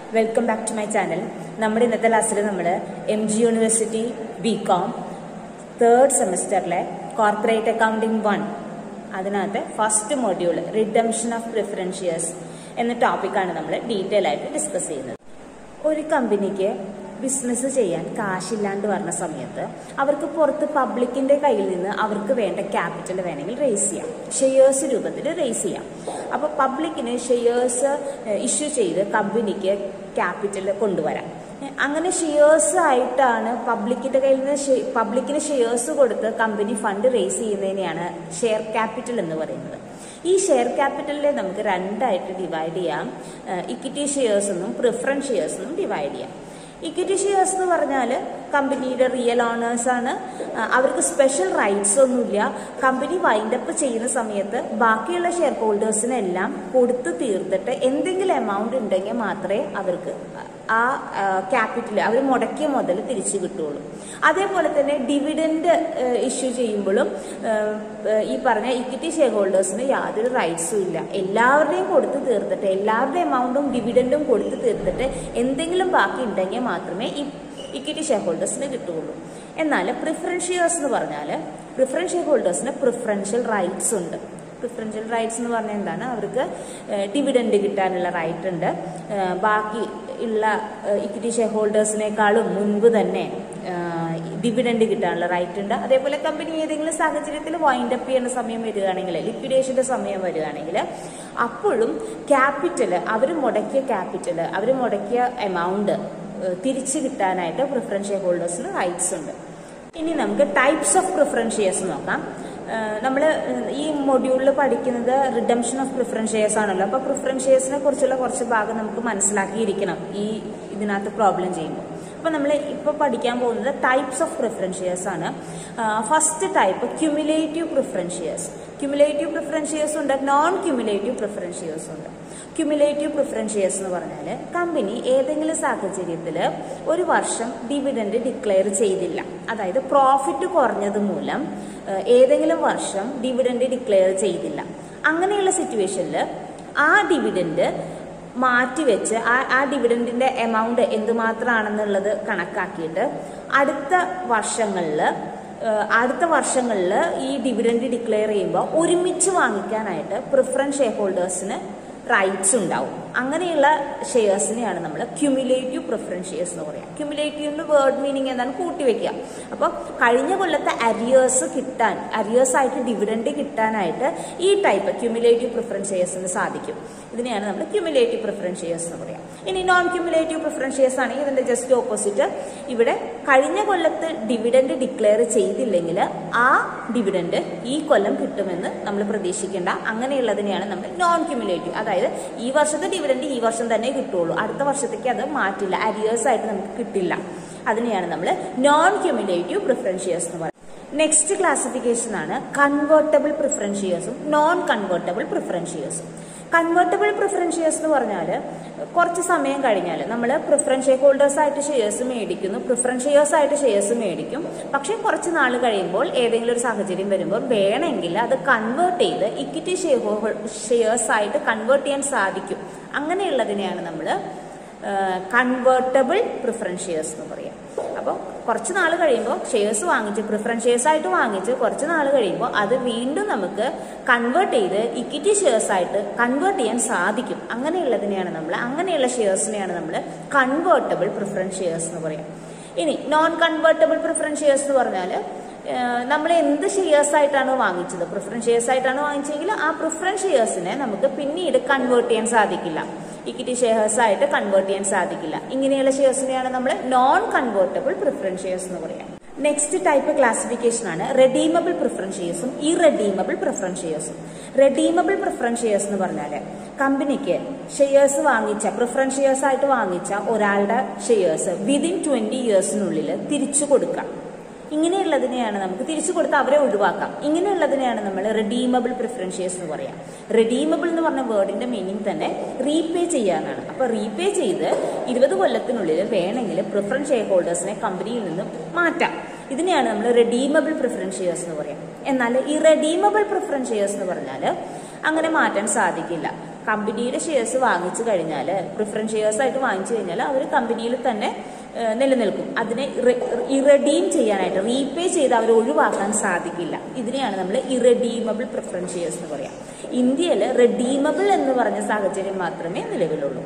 Welcome back to my channel നമ്മുടെ ഇന്നത്തെ ക്ലാസ്സിൽ നമ്മൾ M G university B com third സെമിസ്റ്ററിലെ കോർപ്പറേറ്റ് അക്കൗണ്ടിംഗ് വൺ അതിനകത്ത് first module redemption of preferentials എന്ന ടോപ്പിക്കാണ് നമ്മൾ ഡീറ്റെയിൽ ആയിട്ട് ഡിസ്കസ് ചെയ്യുന്നത് ഒരു കമ്പനിക്ക് ബിസിനസ് ചെയ്യാൻ കാശില്ലാണ്ട് വരുന്ന സമയത്ത് അവർക്ക് പുറത്ത് പബ്ലിക്കിന്റെ കയ്യിൽ നിന്ന് അവർക്ക് വേണ്ട ക്യാപിറ്റൽ വേണമെങ്കിൽ റേസ് ചെയ്യാം ഷെയർസ് രൂപത്തിൽ റേസ് ചെയ്യാം അപ്പോൾ പബ്ലിക്കിന് ഷെയർസ് ഇഷ്യൂ ചെയ്ത് കമ്പനിക്ക് ക്യാപിറ്റൽ കൊണ്ടുവരാം അങ്ങനെ ഷെയർസ് ആയിട്ടാണ് പബ്ലിക്കിന്റെ കയ്യിൽ നിന്ന് പബ്ലിക്കിന് ഷെയർസ് കൊടുത്ത് കമ്പനി ഫണ്ട് റേസ് ചെയ്യുന്നതിനെയാണ് ഷെയർ ക്യാപിറ്റൽ എന്ന് പറയുന്നത് ഈ ഷെയർ ക്യാപിറ്റലിനെ നമുക്ക് രണ്ടായിട്ട് ഡിവൈഡ് ചെയ്യാം ഇക്വിറ്റി ഷെയർസ് എന്നും പ്രിഫറൻസ് ഷെയർസ് എന്നും ഡിവൈഡ് ചെയ്യാം ഇക്വിറ്റി ഷെയർസ് എന്ന് പറഞ്ഞാൽ കമ്പനിയുടെ റിയൽ ഓണേഴ്സ് ആണ് അവർക്ക് സ്പെഷ്യൽ റൈറ്റ്സ് ഒന്നുമില്ല കമ്പനി വൈൻഡപ്പ് ചെയ്യുന്ന സമയത്ത് ബാക്കിയുള്ള ഷെയർ ഹോൾഡേഴ്സിനെല്ലാം കൊടുത്തു തീർത്തിട്ട് എന്തെങ്കിലും എമൗണ്ട് ഉണ്ടെങ്കിൽ മാത്രമേ അവർക്ക് ആ ക്യാപിറ്റൽ അവർ മുടക്കിയ മുതൽ തിരിച്ചു കിട്ടുള്ളൂ അതേപോലെ തന്നെ ഡിവിഡൻഡ് ഇഷ്യൂ ചെയ്യുമ്പോഴും ഈ പറഞ്ഞ ഇക്വിറ്റി ഷെയർ ഹോൾഡേഴ്സിന് യാതൊരു റൈറ്റ്സും ഇല്ല എല്ലാവരുടെയും കൊടുത്തു തീർത്തിട്ട് എല്ലാവരുടെ എമൗണ്ടും ഡിവിഡൻഡും കൊടുത്തു തീർത്തിട്ട് എന്തെങ്കിലും ബാക്കി ഉണ്ടെങ്കിൽ മാത്രമേ ഈ ഇക്വിറ്റി ഷെയർ ഹോൾഡേഴ്സിന് കിട്ടുകയുള്ളൂ എന്നാൽ പ്രിഫറൻസ് ഷെയർസ് എന്ന് പറഞ്ഞാൽ പ്രിഫറൻസ് ഷെയർ ഹോൾഡേഴ്സിന് പ്രിഫറൻഷ്യൽ റൈറ്റ്സ് ഉണ്ട് പ്രിഫറൻഷ്യൽ റൈറ്റ്സ് എന്ന് പറഞ്ഞാൽ എന്താണ് അവർക്ക് ഡിവിഡൻഡ് കിട്ടാനുള്ള റൈറ്റ് ഉണ്ട് ബാക്കി ഉള്ള ഇക്വിറ്റി ഷെയർ ഹോൾഡേഴ്സിനേക്കാളും മുൻപ് തന്നെ ഡിവിഡൻഡ് കിട്ടാനുള്ള റൈറ്റ് ഉണ്ട് അതേപോലെ കമ്പനി ഏതെങ്കിലും സാഹചര്യത്തിൽ വൈൻഡ് അപ്പ് ചെയ്യുന്ന സമയം വരികയാണെങ്കിൽ ലിക്വിഡേഷന്റെ സമയം വരികയാണെങ്കിൽ അപ്പോഴും ക്യാപിറ്റൽ അവർ മുടക്കിയ ക്യാപിറ്റൽ അവർ മുടക്കിയ എമൗണ്ട് തിരിച്ചു കിട്ടാനായിട്ട് പ്രിഫറൻസ് ഷെയർ ഹോൾഡേഴ്സിന് റൈറ്റ്സ് ഉണ്ട് ഇനി നമുക്ക് ടൈപ്സ് ഓഫ് പ്രിഫറൻസ് ഷെയർസ് നോക്കാം നമ്മൾ ഈ മൊഡ്യൂളിൽ പഠിക്കുന്നത് റിഡംഷൻ ഓഫ് പ്രിഫറൻസ് ഷെയർസ് ആണല്ലോ അപ്പോൾ പ്രിഫറൻസ് ഷെയർസിനെ കുറിച്ചുള്ള കുറച്ച് ഭാഗം നമുക്ക് മനസ്സിലാക്കിയിരിക്കണം ഈ ഇതിനകത്ത് പ്രോബ്ലം ചെയ്യുമ്പോൾ അപ്പോൾ നമ്മൾ ഇപ്പോൾ പഠിക്കാൻ പോകുന്നത് ടൈപ്സ് ഓഫ് പ്രിഫറൻസ് ഷെയർസ് ആണ് first type cumulative preference shares cumulative preference shares ഉണ്ട് നോൺ ക്യുമുലേറ്റീവ് പ്രിഫറൻസ് ഷെയർസ് ഉണ്ട് ക്യുമുലേറ്റീവ് പ്രിഫറൻസ് ഷെയർസ് എന്ന് പറഞ്ഞാൽ കമ്പനി ഏതെങ്കിലും സാഹചര്യത്തിൽ ഒരു വർഷം ഡിവിഡൻഡ് ഡിക്ലെയർ ചെയ്തില്ല അതായത് പ്രോഫിറ്റ് കുറഞ്ഞത് മൂലം ഏതെങ്കിലും വർഷം ഡിവിഡൻഡ് ഡിക്ലെയർ ചെയ്തില്ല അങ്ങനെയുള്ള സിറ്റുവേഷനിൽ ആ ഡിവിഡൻഡ് മാറ്റിവെച്ച് ആ ആ ഡിവിഡൻഡിന്റെ എമൗണ്ട് എന്തുമാത്രമാണെന്നുള്ളത് കണക്കാക്കിയിട്ട് അടുത്ത വർഷങ്ങളിൽ അടുത്ത വർഷങ്ങളിൽ ഈ ഡിവിഡൻഡ് ഡിക്ലെയർ ചെയ്യുമ്പോൾ ഒരുമിച്ച് വാങ്ങിക്കാനായിട്ട് പ്രിഫറൻസ് ഷെയർ ഹോൾഡേഴ്സിന് റൈറ്റ്സ് ഉണ്ടാവും അങ്ങനെയുള്ള ഷെയർസിനെയാണ് നമ്മൾ ക്യുമുലേറ്റീവ് പ്രിഫറൻസ് ഷെയർസ് എന്ന് പറയാം ക്യുമുലേറ്റീവിന്റെ വേർഡ് മീനിങ് എന്താണ് കൂട്ടിവെക്കുക അപ്പോൾ കഴിഞ്ഞ കൊല്ലത്തെ അരിയേഴ്സ് കിട്ടാൻ അരിയേഴ്സ് ആയിട്ട് ഡിവിഡൻഡ് കിട്ടാനായിട്ട് ഈ ടൈപ്പ് ക്യുമുലേറ്റീവ് പ്രിഫറൻസ് ഷെയർസിന് സാധിക്കും ഇതിനെയാണ് നമ്മൾ ക്യുമുലേറ്റീവ് പ്രിഫറൻസ് ഷെയർസ് എന്ന് പറയാം ഇനി നോൺ ക്യുമുലേറ്റീവ് പ്രിഫറൻസ് ഷെയർസ് ആണെങ്കിൽ ഇതിന്റെ ജസ്റ്റ് ഓപ്പോസിറ്റ് ഇവിടെ കഴിഞ്ഞ കൊല്ലത്ത് ഡിവിഡൻഡ് ഡിക്ലെയർ ചെയ്തില്ലെങ്കിൽ ആ ഡിവിഡൻഡ് ഈ കൊല്ലം കിട്ടുമെന്ന് നമ്മൾ പ്രതീക്ഷിക്കേണ്ട അങ്ങനെയുള്ളതിനെയാണ് നമ്മൾ നോൺ ക്യുമുലേറ്റീവ് അതായത് ഈ വർഷത്തെ ഡിവിഡൻഡ് ഈ വർഷം തന്നെ കിട്ടുള്ളൂ അടുത്ത വർഷത്തേക്ക് അത് മാറ്റില്ല അരിയേഴ്സ് ആയിട്ട് നമുക്ക് കിട്ടില്ല അതിനെയാണ് നമ്മൾ നോൺ ക്യുമുലേറ്റീവ് പ്രിഫറൻസ് ഷെയർസ് എന്ന് പറയുന്നത് നെക്സ്റ്റ് ക്ലാസിഫിക്കേഷൻ ആണ് കൺവേർട്ടബിൾ പ്രിഫറൻസ് ഷെയർസും നോൺ കൺവേർട്ടബിൾ പ്രിഫറൻസ് ഷെയർസും കൺവേർട്ടബിൾ പ്രിഫറൻസ് ഷെയർസ് എന്ന് പറഞ്ഞാൽ കുറച്ച് സമയം കഴിഞ്ഞാൽ നമ്മൾ പ്രിഫറൻസ് ഷെയർ ഹോൾഡേഴ്സ് ആയിട്ട് ഷെയർസ് മേടിക്കുന്നു പ്രിഫറൻസ് ഷെയർസ് ആയിട്ട് ഷെയർസ് മേടിക്കും പക്ഷെ കുറച്ച് നാൾ കഴിയുമ്പോൾ ഏതെങ്കിലും ഒരു സാഹചര്യം വരുമ്പോൾ വേണമെങ്കിൽ അത് കൺവേർട്ട് ചെയ്ത് ഇക്വിറ്റി ഷെയർ ഷെയർസ് ആയിട്ട് കൺവേർട്ട് ചെയ്യാൻ സാധിക്കും അങ്ങനെയുള്ളതിനെയാണ് നമ്മൾ കൺവേർട്ടബിൾ പ്രിഫറൻസ് ഷെയർസ് എന്ന് പറയാം അപ്പോൾ കുറച്ച് നാൾ കഴിയുമ്പോൾ ഷെയർസ് വാങ്ങിച്ച് പ്രിഫറൻസ് ഷെയർസ് ആയിട്ട് വാങ്ങിച്ച് കുറച്ച് നാൾ കഴിയുമ്പോൾ അത് വീണ്ടും നമുക്ക് കൺവേർട്ട് ചെയ്ത് ഇക്വിറ്റി ഷെയർസ് ആയിട്ട് കൺവേർട്ട് ചെയ്യാൻ സാധിക്കും അങ്ങനെയുള്ളതിനെയാണ് നമ്മൾ അങ്ങനെയുള്ള ഷെയർസിനെയാണ് നമ്മൾ കൺവേർട്ടബിൾ പ്രിഫറൻസ് ഷെയർസ് എന്ന് പറയാം ഇനി നോൺ കൺവേർട്ടബിൾ പ്രിഫറൻസ് ഷെയർസ് എന്ന് പറഞ്ഞാൽ നമ്മൾ എന്ത് ഷെയർസ് ആയിട്ടാണോ വാങ്ങിച്ചത് പ്രിഫറൻസ് ഷെയർസ് ആയിട്ടാണോ വാങ്ങിച്ചെങ്കിൽ ആ പ്രിഫറൻസ് ഷെയർസിനെ നമുക്ക് പിന്നീട് കൺവേർട്ട് ചെയ്യാൻ സാധിക്കില്ല ഇക്വിറ്റി ഷെയർസ് ആയിട്ട് കൺവേർട്ട് ചെയ്യാൻ സാധിക്കില്ല ഇങ്ങനെയുള്ള ഷെയർസിനെയാണ് നമ്മൾ നോൺ കൺവേർട്ടബിൾ പ്രിഫറൻസ് ഷെയർസ് എന്ന് പറയാം നെക്സ്റ്റ് ടൈപ്പ് ക്ലാസിഫിക്കേഷൻ ആണ് റെഡീമബിൾ പ്രിഫറൻസ് ഷെയർസും ഇറഡീമബിൾ പ്രിഫറൻസ് ഷെയർസും റെഡീമബിൾ പ്രിഫറൻസ് ഷെയർസ് എന്ന് പറഞ്ഞാൽ കമ്പനിക്ക് ഷെയർസ് വാങ്ങിച്ച പ്രിഫറൻസ് ഷെയർസ് ആയിട്ട് വാങ്ങിച്ച ഒരാളുടെ ഷെയർസ് വിതിൻ ട്വന്റി ഇയേഴ്സിനുള്ളിൽ തിരിച്ചു കൊടുക്കാം ഇങ്ങനെയുള്ളതിനെയാണ് നമുക്ക് തിരിച്ചു കൊടുത്ത് അവരെ ഒഴിവാക്കാം ഇങ്ങനെയുള്ളതിനെയാണ് നമ്മൾ റെഡീമബിൾ പ്രിഫറൻസ് ഷെയർസ് എന്ന് പറയാം റെഡീമബിൾ എന്ന് പറഞ്ഞ വേർഡിന്റെ മീനിങ് തന്നെ റീപേ ചെയ്യാനാണ് അപ്പൊ റീപേ ചെയ്ത് ഇരുപത് കൊല്ലത്തിനുള്ളിൽ വേണമെങ്കിൽ പ്രിഫറൻസ് ഷെയർ ഹോൾഡേഴ്സിനെ കമ്പനിയിൽ നിന്നും മാറ്റാം ഇതിനെയാണ് നമ്മൾ റെഡീമബിൾ പ്രിഫറൻസ് ഷെയർസ് എന്ന് പറയാം എന്നാൽ ഈ റെഡീമബിൾ പ്രിഫറൻസ് ഷെയർസ് എന്ന് പറഞ്ഞാൽ അങ്ങനെ മാറ്റാൻ സാധിക്കില്ല കമ്പനിയുടെ ഷെയർസ് വാങ്ങിച്ചു കഴിഞ്ഞാൽ പ്രിഫറൻസ് ഷെയർസ് ആയിട്ട് വാങ്ങിച്ചു കഴിഞ്ഞാൽ അവർ കമ്പനിയിൽ തന്നെ ഏഹ്, നിലനിൽക്കും അതിനെ ഇറഡീം ചെയ്യാനായിട്ട് റീപേ ചെയ്ത് അവർ ഒഴിവാക്കാൻ സാധിക്കില്ല ഇതിനെയാണ് നമ്മൾ ഇറഡീമബിൾ പ്രിഫറൻസ് ഷെയർസ് എന്ന് പറയാം ഇന്ത്യയിൽ റെഡീമബിൾ എന്ന് പറഞ്ഞ സാഹചര്യം മാത്രമേ നിലവിലുള്ളൂ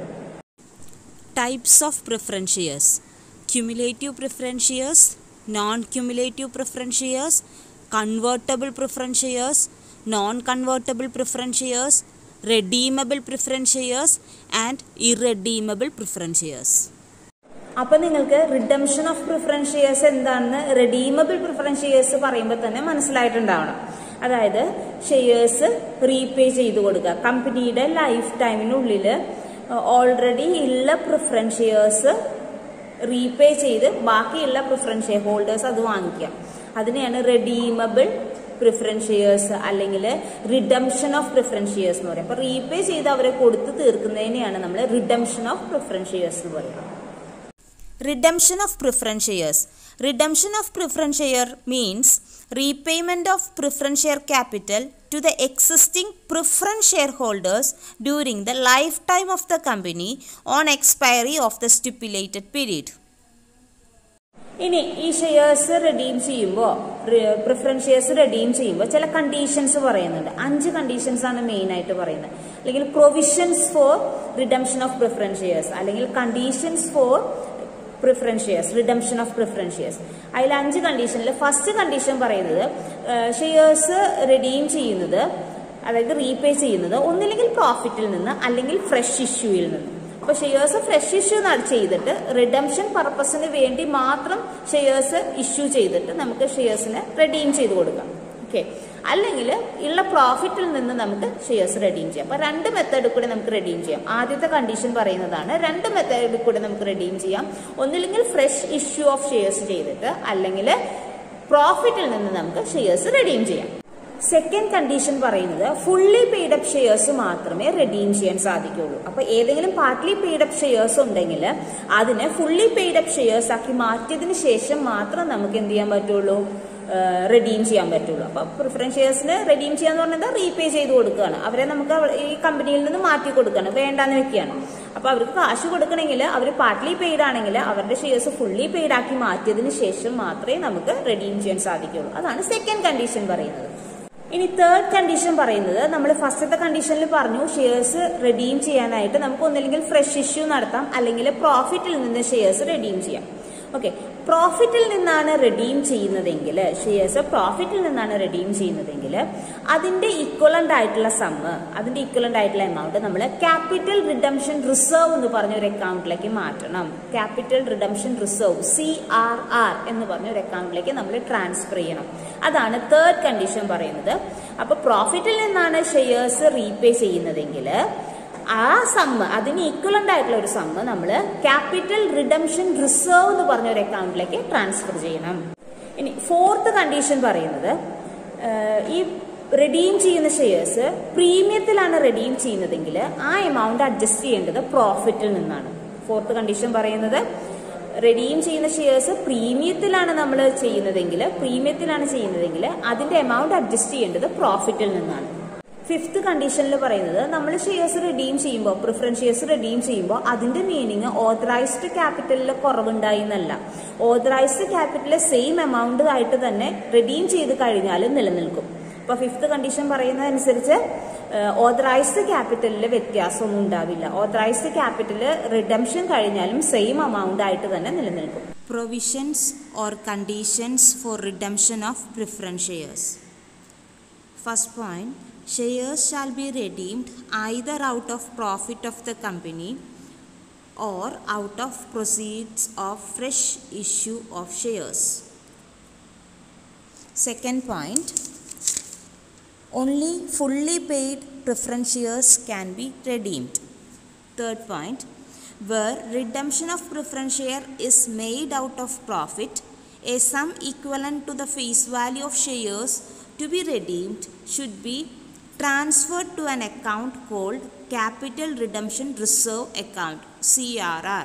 Types of preference shares cumulative preference shares, non cumulative preference shares, convertible preference shares, non convertible preference shares, redeemable preference shares, and irredeemable preference shares. അപ്പൊ നിങ്ങൾക്ക് റിഡംഷൻ ഓഫ് പ്രിഫറൻസ് ഷെയർസ് എന്താണെന്ന് റെഡീമബിൾ പ്രിഫറൻസ് ഷെയർസ് പറയുമ്പോൾ തന്നെ മനസ്സിലായിട്ടുണ്ടാവണം അതായത് shares repay ചെയ്ത് കൊടുക്കുക കമ്പനിയുടെ ലൈഫ് ടൈമിനുള്ളിൽ ഓൾറെഡി ഉള്ള പ്രിഫറൻസ് ഷെയർസ് റീപേ ചെയ്ത് ബാക്കിയുള്ള പ്രിഫറൻസ് ഷെയർ ഹോൾഡേഴ്സ് അത് വാങ്ങിക്കാം അതിനെയാണ് റെഡീമബിൾ പ്രിഫറൻസ് ഷെയർസ് അല്ലെങ്കിൽ റിഡംഷൻ ഓഫ് പ്രിഫറൻസ് ഷെയർസ് എന്ന് പറയും അപ്പൊ റീപേ ചെയ്ത് അവരെ കൊടുത്ത് തീർക്കുന്നതിനെയാണ് നമ്മൾ റിഡംഷൻ ഓഫ് പ്രിഫറൻസ് ഷെയർസ് എന്ന് പറയുന്നത് Redemption of preference shares. Redemption of preference share means repayment of preference share capital to the existing preference shareholders during the lifetime of the company on expiry of the stipulated period. ഇനി ഈ shares redeem ചെയ്യുമ്പോൾ preference shares redeem ചെയ്യുമ്പോൾ ചില conditions പറയുന്നുണ്ട് അഞ്ച് conditions ആണ് main ആയിട്ട് പറയുന്നത് അല്ലെങ്കിൽ provisions for redemption of preference shares അല്ലെങ്കിൽ conditions for preference shares redemption of preference shares അതിൽ അഞ്ച് കണ്ടീഷനിൽ ഫസ്റ്റ് കണ്ടീഷൻ പറയുന്നത് ഷെയർസ് റെഡീം ചെയ്യുന്നത് അതായത് റീപേ ചെയ്യുന്നത് ഒന്നില്ലെങ്കിൽ പ്രോഫിറ്റിൽ നിന്ന് അല്ലെങ്കിൽ ഫ്രഷ് ഇഷ്യൂയിൽ നിന്ന് അപ്പൊ ഷെയർസ് ഫ്രഷ് ഇഷ്യൂ ചെയ്തിട്ട് റിഡംഷൻ പർപ്പസിന് വേണ്ടി മാത്രം ഷെയർസ് ഇഷ്യൂ ചെയ്തിട്ട് നമുക്ക് ഷെയർസിനെ റെഡീം ചെയ്ത് കൊടുക്കാം ഓക്കെ അല്ലെങ്കിൽ ഉള്ള പ്രോഫിറ്റിൽ നിന്ന് നമുക്ക് ഷെയർസ് റെഡീം ചെയ്യാം അപ്പൊ രണ്ട് മെത്തേഡിൽ കൂടെ നമുക്ക് റെഡീം ചെയ്യാം ആദ്യത്തെ കണ്ടീഷൻ പറയുന്നതാണ് രണ്ട് മെത്തേഡിൽ കൂടെ നമുക്ക് റെഡീം ചെയ്യാം ഒന്നില്ലെങ്കിൽ ഫ്രഷ് ഇഷ്യൂ ഓഫ് ഷെയർസ് ചെയ്തിട്ട് അല്ലെങ്കിൽ പ്രോഫിറ്റിൽ നിന്ന് നമുക്ക് ഷെയർസ് റെഡീം ചെയ്യാം സെക്കൻഡ് കണ്ടീഷൻ പറയുന്നത് ഫുള്ളി പെയ്ഡ് അപ്പ് ഷെയർസ് മാത്രമേ റെഡീം ചെയ്യാൻ സാധിക്കുള്ളൂ അപ്പൊ ഏതെങ്കിലും പാർട്ട്ലി പെയ്ഡ് അപ്പ് ഷെയർസ് ഉണ്ടെങ്കിൽ അതിനെ ഫുള്ളി പെയ്ഡ് അപ്പ് ഷെയർസ് ആക്കി മാറ്റിയതിന് ശേഷം മാത്രം നമുക്ക് എന്ത് ചെയ്യാൻ പറ്റുള്ളൂ റെഡീം ചെയ്യാൻ പറ്റുള്ളൂ അപ്പൊ പ്രിഫറൻസ് ഷെയർസിന് റെഡീം ചെയ്യാന്ന് പറഞ്ഞാൽ റീപേ ചെയ്ത് കൊടുക്കുകയാണ് അവരെ നമുക്ക് അവ- ഈ കമ്പനിയിൽ നിന്ന് മാറ്റി കൊടുക്കുകയാണ് വേണ്ടാന്ന് വെക്കുകയാണ് അപ്പൊ അവർക്ക് കാശ് കൊടുക്കണമെങ്കിൽ അവർ പാർട്ട്ലി പെയ്ഡ് ആണെങ്കിൽ അവരുടെ ഷെയർസ് ഫുള്ളി പെയ്ഡ് ആക്കി മാറ്റിയതിന് ശേഷം മാത്രമേ നമുക്ക് റെഡീം ചെയ്യാൻ സാധിക്കുള്ളൂ അതാണ് സെക്കൻഡ് കണ്ടീഷൻ പറയുന്നത് ഇനി തേർഡ് കണ്ടീഷൻ പറയുന്നത് നമ്മൾ ഫസ്റ്റത്തെ കണ്ടീഷനിൽ പറഞ്ഞു ഷെയർസ് റെഡീം ചെയ്യാനായിട്ട് നമുക്ക് ഒന്നില്ലെങ്കിൽ ഫ്രഷ് ഇഷ്യൂ നടത്താം അല്ലെങ്കിൽ പ്രോഫിറ്റിൽ നിന്ന് ഷെയർസ് റെഡീം ചെയ്യാം ഓക്കെ പ്രോഫിറ്റിൽ നിന്നാണ് റെഡീം ചെയ്യുന്നതെങ്കിൽ ഷെയർസ് പ്രോഫിറ്റിൽ നിന്നാണ് റെഡീം ചെയ്യുന്നതെങ്കിൽ അതിന്റെ ഈക്വലന്റ് ആയിട്ടുള്ള സമ്മ് അതിന്റെ ഈക്വലന്റ് ആയിട്ടുള്ള എമൗണ്ട് നമ്മൾ ക്യാപിറ്റൽ റിഡംഷൻ റിസർവ് എന്ന് പറഞ്ഞ ഒരു അക്കൗണ്ടിലേക്ക് മാറ്റണം capital redemption reserve C R R എന്ന് പറഞ്ഞ ഒരു അക്കൗണ്ടിലേക്ക് നമ്മൾ ട്രാൻസ്ഫർ ചെയ്യണം അതാണ് തേർഡ് കണ്ടീഷൻ പറയുന്നത് അപ്പൊ പ്രോഫിറ്റിൽ നിന്നാണ് ഷെയർസ് റീപേ ചെയ്യുന്നതെങ്കിൽ ആ സമ്മ് അതിന് ഈക്വലന്റ് ആയിട്ടുള്ള ഒരു സമ്മ് നമ്മൾ ക്യാപിറ്റൽ റിഡംഷൻ റിസർവ് എന്ന് പറഞ്ഞ ഒരു അക്കൗണ്ടിലേക്ക് ട്രാൻസ്ഫർ ചെയ്യണം ഇനി ഫോർത്ത് കണ്ടീഷൻ പറയുന്നത് ഏഹ്, ഈ റെഡീം ചെയ്യുന്ന ഷെയർസ് പ്രീമിയത്തിലാണ് റെഡീം ചെയ്യുന്നതെങ്കിൽ ആ എമൗണ്ട് അഡ്ജസ്റ്റ് ചെയ്യേണ്ടത് പ്രോഫിറ്റിൽ നിന്നാണ് ഫോർത്ത് കണ്ടീഷൻ പറയുന്നത് റെഡീം ചെയ്യുന്ന ഷെയർസ് പ്രീമിയത്തിലാണ് നമ്മൾ ചെയ്യുന്നതെങ്കിൽ പ്രീമിയത്തിലാണ് ചെയ്യുന്നതെങ്കിൽ അതിന്റെ എമൗണ്ട് അഡ്ജസ്റ്റ് ചെയ്യേണ്ടത് പ്രോഫിറ്റിൽ നിന്നാണ് ഫിഫ്ത്ത് കണ്ടീഷനിൽ പറയുന്നത് നമ്മൾ ഷെയർസ് റിഡീം ചെയ്യുമ്പോൾ പ്രിഫറൻസ് ഷെയർസ് റിഡീം ചെയ്യുമ്പോൾ അതിന്റെ മീനിങ് ഓതറൈസ്ഡ് ക്യാപിറ്റലിൽ കുറവുണ്ടായി എന്നല്ല ഓതറൈസ്ഡ് ക്യാപിറ്റൽ സെയിം എമൗണ്ട് ആയിട്ട് തന്നെ റിഡീം ചെയ്ത് കഴിഞ്ഞാൽ നിലനിൽക്കും ഇപ്പൊ ഫിഫ്ത്ത് കണ്ടീഷൻ പറയുന്നതനുസരിച്ച് ഓതറൈസ്ഡ് ക്യാപിറ്റലിൽ വ്യത്യാസമൊന്നും ഉണ്ടാവില്ല ഓതറൈസ്ഡ് ക്യാപിറ്റൽ റിഡംഷൻ കഴിഞ്ഞാലും സെയിം എമൗണ്ട് ആയിട്ട് തന്നെ നിലനിൽക്കും Provisions or conditions for redemption of preference shares. First point shares shall be redeemed either out of profit of the company or out of proceeds of fresh issue of shares. Second point only fully paid preference shares can be redeemed. Third point where redemption of preference share is made out of profit, a sum equivalent to the face value of shares to be redeemed should be transferred to an account called Capital Redemption Reserve Account CRR.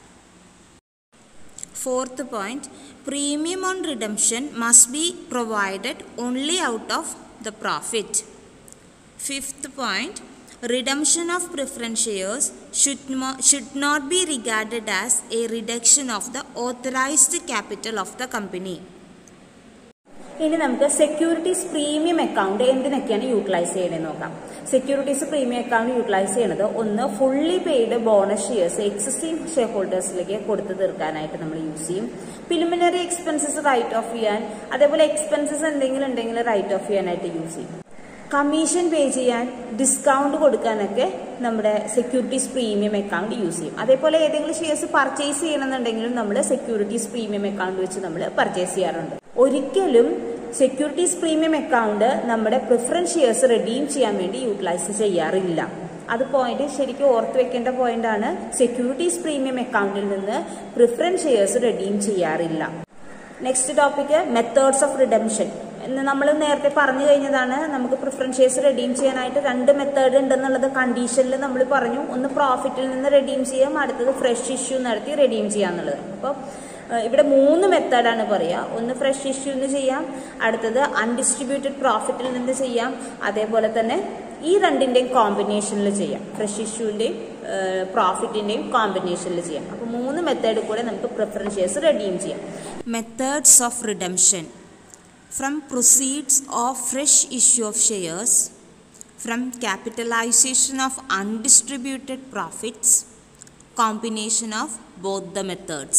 Fourth point premium on redemption must be provided only out of the profit. Fifth point redemption of preference shares should, mo- should not be regarded as a reduction of the authorized capital of the company. ഇനി നമുക്ക് securities premium account എന്തിനൊക്കെയാണ് utilise ചെയ്യണമെന്ന് നോക്കാം securities premium account utilise ചെയ്യണത് ഒന്ന് fully paid bonus shares existing share ഹോൾഡേഴ്സിലേക്ക് കൊടുത്തു തീർക്കാനായിട്ട് നമ്മൾ യൂസ് ചെയ്യും പ്രിലിമിനറി എക്സ്പെൻസസ് റൈറ്റ് ഓഫ് ചെയ്യാൻ അതേപോലെ എക്സ്പെൻസസ് എന്തെങ്കിലും ഉണ്ടെങ്കിൽ റൈറ്റ് ഓഫ് ചെയ്യാനായിട്ട് യൂസ് ചെയ്യും കമ്മീഷൻ പേ ചെയ്യാൻ ഡിസ്കൗണ്ട് കൊടുക്കാനൊക്കെ നമ്മുടെ സെക്യൂരിറ്റീസ് പ്രീമിയം അക്കൗണ്ട് യൂസ് ചെയ്യും അതേപോലെ ഏതെങ്കിലും ഷെയർസ് പർച്ചേസ് ചെയ്യണമെന്നുണ്ടെങ്കിലും നമ്മൾ സെക്യൂരിറ്റീസ് പ്രീമിയം അക്കൗണ്ട് വെച്ച് നമ്മൾ പർച്ചേസ് ചെയ്യാറുണ്ട് ഒരിക്കലും സെക്യൂരിറ്റീസ് പ്രീമിയം അക്കൗണ്ട് നമ്മുടെ പ്രിഫറൻസ് ഷെയർസ് റെഡീം ചെയ്യാൻ വേണ്ടി യൂട്ടിലൈസ് ചെയ്യാറില്ല അത് പോയിന്റ് ശരിക്കും ഓർത്ത് വെക്കേണ്ട പോയിന്റ് ആണ് സെക്യൂരിറ്റീസ് പ്രീമിയം അക്കൗണ്ടിൽ നിന്ന് പ്രിഫറൻസ് ഷെയർസ് റെഡീം ചെയ്യാറില്ല next topic methods of redemption എന്ന് നമ്മൾ നേരത്തെ പറഞ്ഞു കഴിഞ്ഞതാണ് നമുക്ക് പ്രിഫറൻസ് ഷെയർസ് റെഡീം ചെയ്യാനായിട്ട് രണ്ട് മെത്തേഡ് ഉണ്ടെന്നുള്ളത് കണ്ടീഷനിൽ നമ്മൾ പറഞ്ഞു ഒന്ന് പ്രോഫിറ്റിൽ നിന്ന് റെഡീം ചെയ്യാം അടുത്തത് ഫ്രഷ് ഇഷ്യൂ നടത്തി റെഡീം ചെയ്യാന്നുള്ളത് അപ്പോൾ ഇവിടെ മൂന്ന് മെത്തേഡാണ് പറയുക ഒന്ന് ഫ്രഷ് ഇഷ്യൂന്ന് ചെയ്യാം അടുത്തത് അൺഡിസ്ട്രിബ്യൂട്ടഡ് പ്രോഫിറ്റിൽ നിന്ന് ചെയ്യാം അതേപോലെ തന്നെ ഈ രണ്ടിന്റെയും കോമ്പിനേഷനിൽ ചെയ്യാം ഫ്രഷ് ഇഷ്യൂവിന്റെയും പ്രോഫിറ്റിന്റെയും കോമ്പിനേഷനിൽ ചെയ്യാം അപ്പോൾ മൂന്ന് മെത്തേഡ് കൂടെ നമുക്ക് പ്രിഫറൻസ് ഷെയർസ് റെഡീം ചെയ്യാം Methods of redemption from proceeds of fresh issue of shares, from capitalization of undistributed profits, combination of both the methods.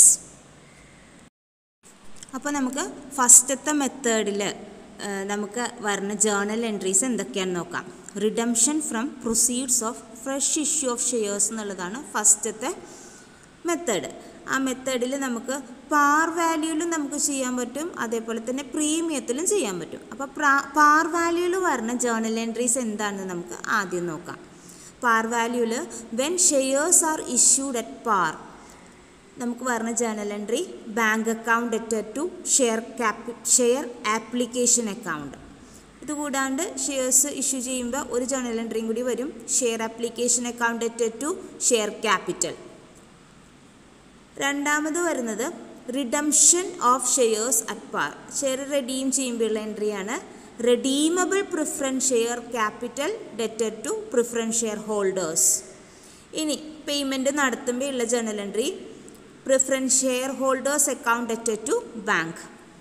അപ്പോൾ നമുക്ക് ഫസ്റ്റത്തെ മെത്തേഡിൽ നമുക്ക് വരുന്ന ജേർണൽ എൻട്രീസ് എന്തൊക്കെയാണെന്ന് നോക്കാം redemption from proceeds of fresh issue of shares എന്നുള്ളതാണ് ഫസ്റ്റത്തെ മെത്തേഡ് ആ മെത്തേഡിൽ നമുക്ക് പാർ വാല്യൂലും നമുക്ക് ചെയ്യാൻ പറ്റും അതേപോലെ തന്നെ പ്രീമിയത്തിലും ചെയ്യാൻ പറ്റും അപ്പോൾ പാർ വാല്യൂയിൽ വരുന്ന ജേർണൽ എൻട്രീസ് എന്താണെന്ന് നമുക്ക് ആദ്യം നോക്കാം പാർ വാല്യൂവിൽ when shares are issued at par നമുക്ക് വരുന്ന journal entry bank account debtor to share capital share application account ഇതുകൂടാണ്ട് ഷെയർസ് ഇഷ്യൂ ചെയ്യുമ്പോൾ ഒരു ജേർണൽ എൻട്രിയും കൂടി വരും share application account debtor to share capital രണ്ടാമത് വരുന്നത് redemption of shares at par share redeem ചെയ്യുമ്പോഴുള്ള എൻട്രിയാണ് redeemable preference share capital debtor to preference share holders ഇനി പേയ്മെൻറ്റ് നടത്തുമ്പോൾ ഉള്ള journal entry preference share holders account debtor to bank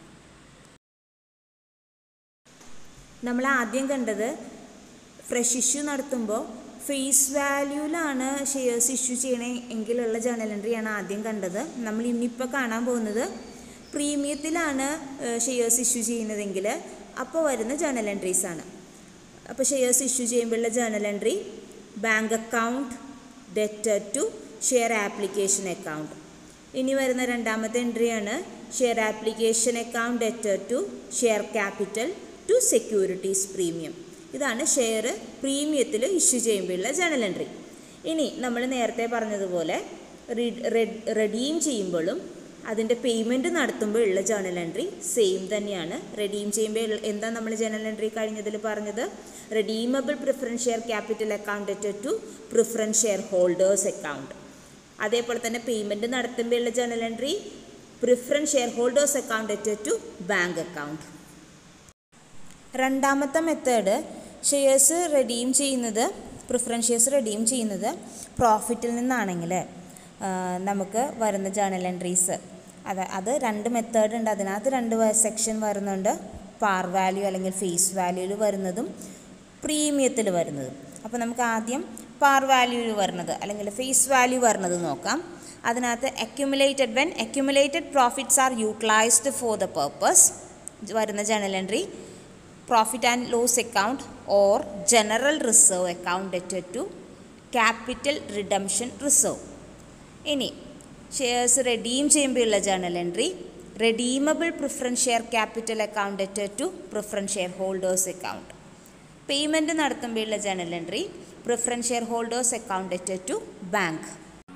നമ്മൾ ആദ്യം കണ്ടത് ഫ്രഷ് ഇഷ്യൂ നടത്തുമ്പോൾ ഫേസ് വാല്യൂവിലാണ് ഷെയർസ് ഇഷ്യൂ ചെയ്യണേ എങ്കിലുള്ള ജേർണൽ എൻട്രിയാണ് ആദ്യം കണ്ടത് നമ്മൾ ഇന്നിപ്പോൾ കാണാൻ പോകുന്നത് പ്രീമിയത്തിലാണ് ഷെയർസ് ഇഷ്യൂ ചെയ്യുന്നതെങ്കിൽ അപ്പോൾ വരുന്ന ജേർണൽ എൻട്രീസ് ആണ് അപ്പോൾ ഷെയർസ് ഇഷ്യൂ ചെയ്യുമ്പോഴുള്ള journal entry bank account debtor to share application account ഇനി വരുന്ന രണ്ടാമത്തെ എൻട്രിയാണ് share application account debtor to share capital to securities premium ഇതാണ് ഷെയർ പ്രീമിയത്തിൽ ഇഷ്യൂ ചെയ്യുമ്പോഴുള്ള ജേണൽ എൻട്രി ഇനി നമ്മൾ നേരത്തെ പറഞ്ഞതുപോലെ റെഡീം ചെയ്യുമ്പോഴും അതിൻ്റെ പേയ്മെൻറ്റ് നടത്തുമ്പോൾ ഉള്ള ജേണൽ എൻട്രി സെയിം തന്നെയാണ് റെഡീം ചെയ്യുമ്പോൾ എന്താ നമ്മൾ ജേണൽ എൻട്രി കഴിഞ്ഞതിൽ പറഞ്ഞത് redeemable preference share capital account debtor to preference share holders account അതേപോലെ തന്നെ പേയ്മെൻറ്റ് നടത്തുമ്പോൾ ഉള്ള journal entry preference share holders account debtor to bank account രണ്ടാമത്തെ മെത്തേഡ് ഷെയർസ് റെഡീം ചെയ്യുന്നത് പ്രിഫറൻസ് ഷെയർസ് റെഡീം ചെയ്യുന്നത് പ്രോഫിറ്റിൽ നിന്നാണെങ്കിൽ നമുക്ക് വരുന്ന ജേണൽ എൻട്രീസ് അത് അത് രണ്ട് മെത്തേഡ് ഉണ്ട് അതിനകത്ത് രണ്ട് സെക്ഷൻ വരുന്നുണ്ട് പാർ വാല്യൂ അല്ലെങ്കിൽ ഫേസ് വാല്യൂവിൽ വരുന്നതും പ്രീമിയത്തിൽ വരുന്നതും അപ്പോൾ നമുക്ക് ആദ്യം പാർ വാല്യൂവിൽ വരുന്നത് അല്ലെങ്കിൽ ഫേസ് വാല്യൂ വരുന്നത് നോക്കാം അതിനകത്ത് accumulated when accumulated profits are utilised for the purpose വരുന്ന journal entry profit and loss account or general reserve account debtor to capital redemption reserve ഇനി ഷെയർസ് റെഡീം ചെയ്യുമ്പോഴുള്ള journal entry redeemable preference share capital account debtor to preference share holders account payment നടത്തുമ്പോഴുള്ള journal entry preference share holders account debtor to bank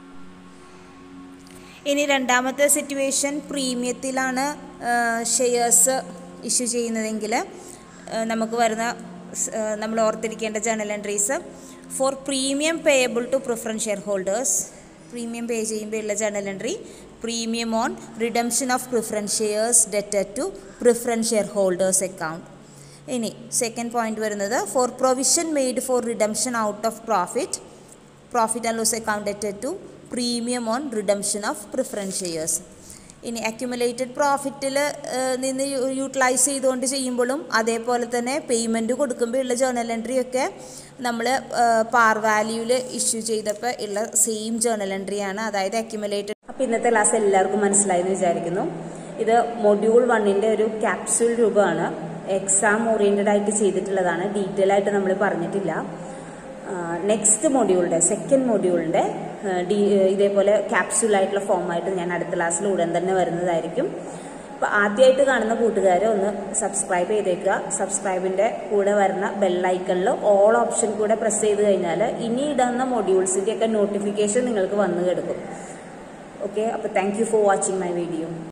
ഇനി രണ്ടാമത്തെ situation പ്രീമിയത്തിലാണ് shares issue ചെയ്യുന്നതെങ്കിൽ നമുക്ക് വരുന്ന നമ്മൾ ഓർത്തിരിക്കേണ്ട journal entries for premium payable to preference share holders premium pay ചെയ്യുമ്പോൾ ഉള്ള journal entry premium on redemption of preference shares debtor to preference share holders account ഇനി സെക്കൻഡ് പോയിന്റ് വരുന്നത് for provision made for redemption out of profit profit and loss accounted to premium on redemption of preference shares ഇനി accumulated പ്രോഫിറ്റിൽ നിന്ന് utilise ചെയ്തുകൊണ്ട് ചെയ്യുമ്പോഴും അതേപോലെ തന്നെ payment കൊടുക്കുമ്പോൾ ഉള്ള ജേർണൽ എൻട്രി ഒക്കെ നമ്മൾ പാർ വാല്യൂവിൽ ഇഷ്യൂ ചെയ്തപ്പോൾ ഉള്ള സെയിം ജേർണൽ എൻട്രിയാണ് അതായത് അക്യുമുലേറ്റഡ് അപ്പോൾ ഇന്നത്തെ ക്ലാസ് എല്ലാവർക്കും മനസ്സിലായെന്ന് വിചാരിക്കുന്നു ഇത് മൊഡ്യൂൾ വണ്ണിൻ്റെ ഒരു ക്യാപ്സ്യൂൾ രൂപമാണ് എക്സാം ഓറിയൻറ്റഡ് ആയിട്ട് ചെയ്തിട്ടുള്ളതാണ് ഡീറ്റെയിൽ ആയിട്ട് നമ്മൾ പറഞ്ഞിട്ടില്ല നെക്സ്റ്റ് മൊഡ്യൂളിൻ്റെ സെക്കൻഡ് മൊഡ്യൂളിൻ്റെ ഡി ഇതേപോലെ ക്യാപ്സ്യൂൾ ആയിട്ടുള്ള ഫോമായിട്ട് ഞാൻ അടുത്ത ക്ലാസ്സിൽ ഉടൻ തന്നെ വരുന്നതായിരിക്കും അപ്പോൾ ആദ്യമായിട്ട് കാണുന്ന കൂട്ടുകാരെ ഒന്ന് സബ്സ്ക്രൈബ് ചെയ്തേക്കുക സബ്സ്ക്രൈബിൻ്റെ കൂടെ വരുന്ന ബെല്ലൈക്കണിൽ ഓൾ ഓപ്ഷൻ കൂടെ പ്രസ് ചെയ്ത് കഴിഞ്ഞാൽ ഇനി ഇടുന്ന മൊഡ്യൂൾസിൻ്റെയൊക്കെ നോട്ടിഫിക്കേഷൻ നിങ്ങൾക്ക് വന്നു കിടക്കും ഓക്കെ അപ്പോൾ thank you for watching my video